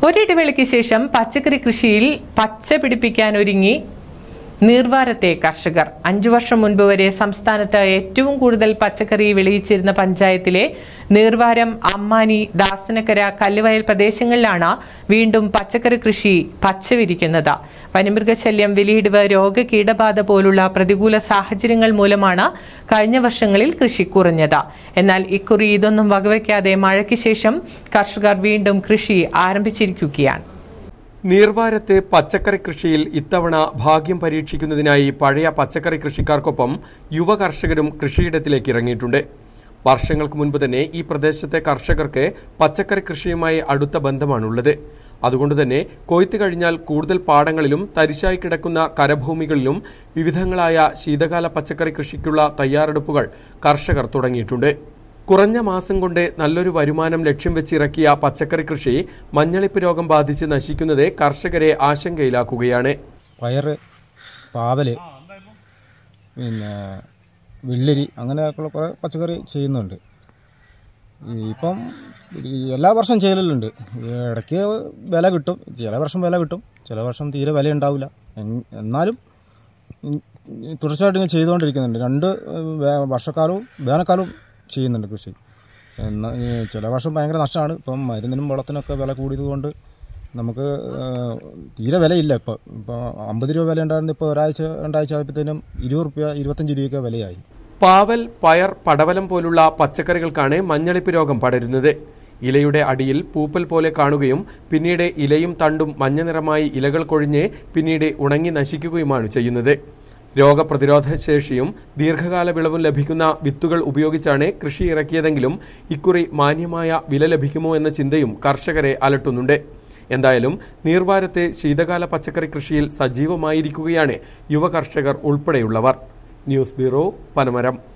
ഒരിടവേളയ്ക്ക് ശേഷം പച്ചക്കറി കൃഷിയിൽ പച്ച പിടിപ്പിക്കാൻ ഒരുങ്ങി നീർവാരത്തെ കർഷകർ അഞ്ചു വർഷം മുൻപ് വരെ സംസ്ഥാനത്ത് ഏറ്റവും കൂടുതൽ പച്ചക്കറി വിളയിച്ചിരുന്ന പഞ്ചായത്തിലെ നീർവാരം അമ്മാനി ദാസനക്കര കല്ലുവയൽ പ്രദേശങ്ങളിലാണ് വീണ്ടും പച്ചക്കറി കൃഷി പച്ചവിരിക്കുന്നത് വനമൃഗശല്യം വിലയിടിവ് രോഗ കീടബാധ പോലുള്ള പ്രതികൂല സാഹചര്യങ്ങൾ മൂലമാണ് കഴിഞ്ഞ വർഷങ്ങളിൽ കൃഷി കുറഞ്ഞത് എന്നാൽ ഇക്കുറി ഇതൊന്നും വകവയ്ക്കാതെ മഴയ്ക്ക് ശേഷം കർഷകർ വീണ്ടും കൃഷി ആരംഭിച്ചിരിക്കുകയാണ് നീർവാരത്തെ പച്ചക്കറി കൃഷിയിൽ ഇത്തവണ ഭാഗ്യം പരീക്ഷിക്കുന്നതിനായി പഴയ പച്ചക്കറി കൃഷിക്കാർക്കൊപ്പം യുവ കർഷകരും കൃഷിയിടത്തിലേക്ക് ഇറങ്ങിയിട്ടുണ്ട് വർഷങ്ങൾക്ക് മുൻപ് തന്നെ ഈ പ്രദേശത്തെ കർഷകർക്ക് പച്ചക്കറി കൃഷിയുമായി അടുത്ത ബന്ധമാണുള്ളത് അതുകൊണ്ട് തന്നെ കൊയ്ത്ത് കഴിഞ്ഞാൽ കൂടുതൽ പാടങ്ങളിലും തരിശായി കിടക്കുന്ന കരഭൂമികളിലും വിവിധങ്ങളായ ശീതകാല പച്ചക്കറി കൃഷിക്കുള്ള തയ്യാറെടുപ്പുകൾ കർഷകർ തുടങ്ങിയിട്ടുണ്ട് കുറഞ്ഞ മാസം കൊണ്ട് നല്ലൊരു വരുമാനം ലക്ഷ്യം വെച്ചിറക്കിയ പച്ചക്കറി കൃഷി മഞ്ഞളിപ്പ് രോഗം ബാധിച്ച് നശിക്കുന്നത് കർഷകരെ ആശങ്കയിലാക്കുകയാണ് പയർ പാവൽ പിന്നെ വെള്ളരി അങ്ങനെയൊക്കെയുള്ള കുറേ പച്ചക്കറി ചെയ്യുന്നുണ്ട് ഈ ഇപ്പം ഈ എല്ലാ വർഷം ചെയ്യലുണ്ട് ഇടയ്ക്ക് വില കിട്ടും ചില വർഷം വില കിട്ടും ചില വർഷം തീരെ വില ഉണ്ടാവില്ല എൻ- എന്നാലും ഉം തുടർച്ചയായിട്ട് ഇങ്ങനെ ചെയ്തുകൊണ്ടിരിക്കുന്നുണ്ട് രണ്ട് വേ- വർഷക്കാലവും വേനൽക്കാലവും ചെയ്യുന്നുണ്ട് കൃഷി എന്നാൽ ഈ ചില വർഷം ഭയങ്കര നഷ്ടമാണ് ഇപ്പം മരുന്നിനും വളത്തിനൊക്കെ വില കൂടിയതുകൊണ്ട് നമുക്ക് ഏഹ്, തീരെ വിലയില്ല ഇപ്പോൾ ഇപ്പോൾ അമ്പത് രൂപ വില ഉണ്ടായിരുന്നു ഇപ്പോൾ ഒരാഴ്ച രണ്ടാഴ്ച ആയപ്പോഴത്തേനും ഇരുപത് റുപ്യ ഇരുപത്തഞ്ച് രൂപയൊക്കെ വിലയായി പാവൽ പയർ പടവലം പോലുള്ള പച്ചക്കറികൾക്കാണ് മഞ്ഞളിപ്പ് രോഗം പടരുന്നത് ഇലയുടെ അടിയിൽ പൂപ്പൽ പോലെ കാണുകയും പിന്നീട് ഇലയും തണ്ടും മഞ്ഞ നിറമായി ഇലകൾ കൊഴിഞ്ഞ് പിന്നീട് ഉണങ്ങി നശിക്കുകയുമാണ് ചെയ്യുന്നത് രോഗപ്രതിരോധ ശേഷിയും ദീർഘകാല വിളവും ലഭിക്കുന്ന വിത്തുകൾ ഉപയോഗിച്ചാണ് കൃഷി ഇറക്കിയതെങ്കിലും ഇക്കുറി മാന്യമായ വില ലഭിക്കുമോ എന്ന ചിന്തയും കർഷകരെ അലട്ടുന്നുണ്ട് എന്തായാലും നീർവാരത്തെ ശീതകാല പച്ചക്കറി കൃഷിയിൽ സജീവമായിരിക്കുകയാണ് യുവ കർഷകർ ഉൾപ്പെടെയുള്ളവർ ന്യൂസ് ബ്യൂറോ പനമരം